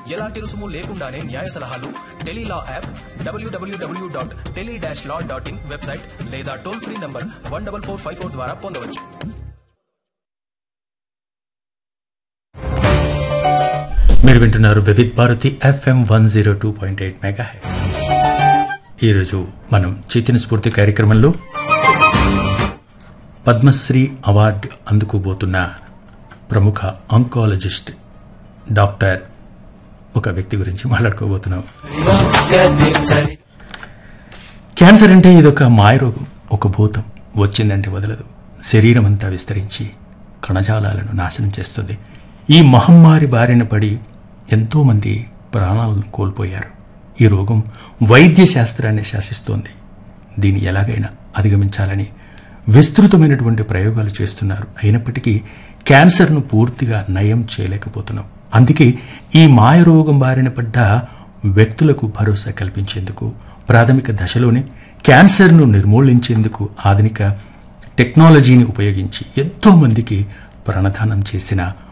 ఎలాంటి రుసుము లేకుండానే న్యాయ సలహాలు tele law app W W W dot tele dash law dot in website లేదా toll free number one double four five four ద్వారా పొందవచ్చు మీరు వింటున్నారు Vividh Bharati FM one zero two point eight mega ఈరోజు మనం చైతన్య స్ఫూర్తి కార్యక్రమంలో పద్మశ్రీ అవార్డు అందుకోబోతున్న ప్రముఖ ఆంకాలజిస్ట్ డాక్టర్ ఒక వ్యక్తి గురించి మాట్లాడుకోబోతున్నాం క్యాన్సర్ అంటే ఇదొక మాయరోగం ఒక భూతం వచ్చిందంటే వదలదు శరీరం అంతా విస్తరించి కణజాలాలను నాశనం చేస్తుంది ఈ మహమ్మారి బారిన పడి ఎంతోమంది ప్రాణాలను కోల్పోయారు ఈ రోగం వైద్య శాస్త్రాన్ని శాసిస్తోంది దీన్ని ఎలాగైనా అధిగమించాలని విస్తృతమైనటువంటి ప్రయోగాలు చేస్తున్నారు అయినప్పటికీ క్యాన్సర్ను పూర్తిగా నయం చేయలేకపోతున్నాం అందుకే ఈ మాయరోగం బారిన పడ్డ వ్యక్తులకు భరోసా కల్పించేందుకు ప్రాథమిక దశలోనే క్యాన్సర్ను నిర్మూలించేందుకు ఆధునిక టెక్నాలజీని ఉపయోగించి ఎంతో మందికి ప్రాణదానం చేసిన